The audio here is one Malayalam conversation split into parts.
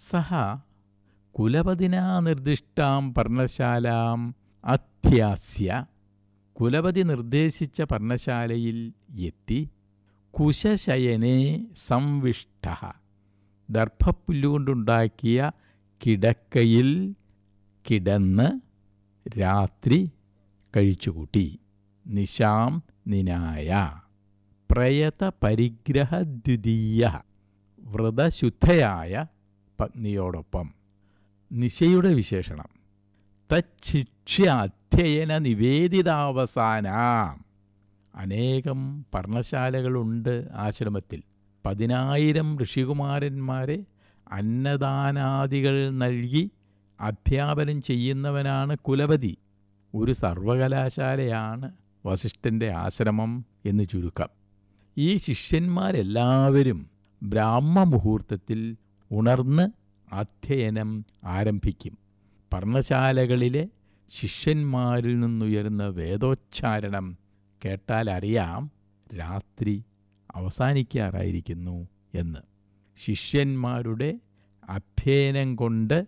സഹ കുലപതിനാ നിർദ്ദിഷ്ടാം പർണശാലാം അധ്യാസ്യ കുലപതി നിർദ്ദേശിച്ച പർണശാലയിൽ എത്തി കുശശയനെ സംവിഷ്ട ദർഭപ്പുല്ലുകൊണ്ടുണ്ടാക്കിയ കിടക്കയിൽ കിടന്ന് രാത്രി കഴിച്ചുകൂട്ടി നിശാം നിനായ പ്രയത പരിഗ്രഹദ്വിതീയ വ്രതശുദ്ധയായ പത്നിയോടൊപ്പം നിശയുടെ വിശേഷണം തച്ഛിക്ഷ്യ അധ്യയന നിവേദിതാവസാനാം അനേകം പർണശാലകളുണ്ട് ആശ്രമത്തിൽ പതിനായിരം ഋഷികുമാരന്മാരെ അന്നദാനാദികൾ നൽകി അധ്യാപനം ചെയ്യുന്നവനാണ് കുലപതി ഒരു സർവകലാശാലയാണ് വസിഷ്ഠൻ്റെ ആശ്രമം എന്ന് ചുരുക്കം ഈ ശിഷ്യന്മാരെല്ലാവരും ബ്രാഹ്മമുഹൂർത്തത്തിൽ ഉണർന്ന് അധ്യയനം ആരംഭിക്കും പർണശാലകളിലെ ശിഷ്യന്മാരിൽ നിന്നുയരുന്ന വേദോച്ചാരണം കേട്ടാൽ അറിയാം രാത്രി അവസാനിക്കാറായിരിക്കുന്നു എന്ന് ശിഷ്യന്മാരുടെ അഭ്യയനം കൊണ്ട്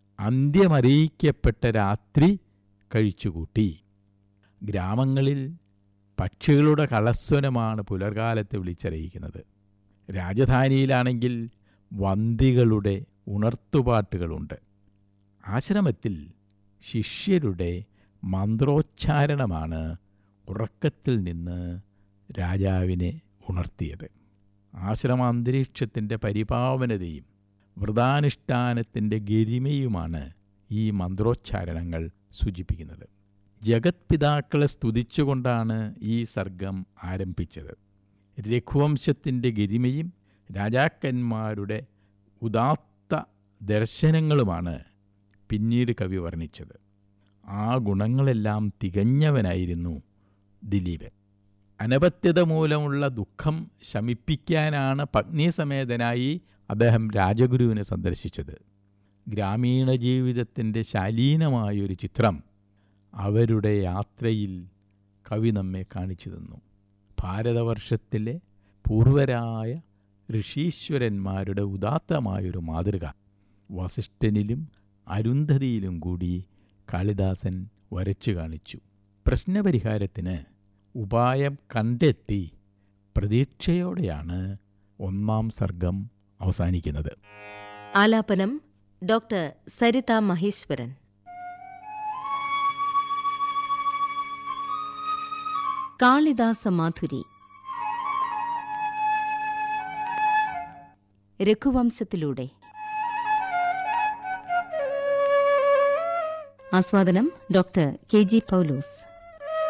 അന്ത്യമറിയിക്കപ്പെട്ട രാത്രി കഴിച്ചുകൂട്ടി ഗ്രാമങ്ങളിൽ പക്ഷികളുടെ കളസ്വനമാണ് പുലർകാലത്ത് വിളിച്ചറിയിക്കുന്നത് രാജധാനിയിലാണെങ്കിൽ വന്തികളുടെ ഉണർത്തുപാട്ടുകളുണ്ട് ആശ്രമത്തിൽ ശിഷ്യരുടെ മന്ത്രോച്ചാരണമാണ് ഉറക്കത്തിൽ നിന്ന് രാജാവിനെ ഉണർത്തിയത് ആശ്രമാന്തരീക്ഷത്തിൻ്റെ പരിപാവനതയും വ്രതാനുഷ്ഠാനത്തിൻ്റെ ഗരിമയുമാണ് ഈ മന്ത്രോച്ചാരണങ്ങൾ സൂചിപ്പിക്കുന്നത് ജഗത് പിതാക്കളെ സ്തുതിച്ചുകൊണ്ടാണ് ഈ സർഗം ആരംഭിച്ചത് രഘുവംശത്തിൻ്റെ ഗരിമയും രാജാക്കന്മാരുടെ ഉദാത്ത ദർശനങ്ങളുമാണ് പിന്നീട് കവി വർണ്ണിച്ചത് ആ ഗുണങ്ങളെല്ലാം തികഞ്ഞവനായിരുന്നു ദിലീപൻ അനപത്യത മൂലമുള്ള ദുഃഖം ശമിപ്പിക്കാനാണ് പത്നീസമേതനായി അദ്ദേഹം രാജഗുരുവിനെ സന്ദർശിച്ചത് ഗ്രാമീണ ജീവിതത്തിൻ്റെ ശാലീനമായൊരു ചിത്രം അവരുടെ യാത്രയിൽ കവി നമ്മെ കാണിച്ചു തന്നു ഭാരതവർഷത്തിലെ പൂർവരായ ഋഷീശ്വരന്മാരുടെ ഉദാത്തമായൊരു മാതൃക വസിഷ്ഠനിലും അരുന്ധതിയിലും കൂടി കാളിദാസൻ വരച്ചു കാണിച്ചു പ്രശ്നപരിഹാരത്തിന് ഉപായം കണ്ടെത്തി പ്രതീക്ഷയോടെയാണ് ഒന്നാം സർഗം അവസാനിക്കുന്നത് ആലാപനം ഡോക്ടർ സരിത മഹേശ്വരൻ കാളിദാസ മാധുരി രഘുവംശത്തിലൂടെ ആസ്വാദനം ഡോക്ടർ കെ ജി പൗലോസ്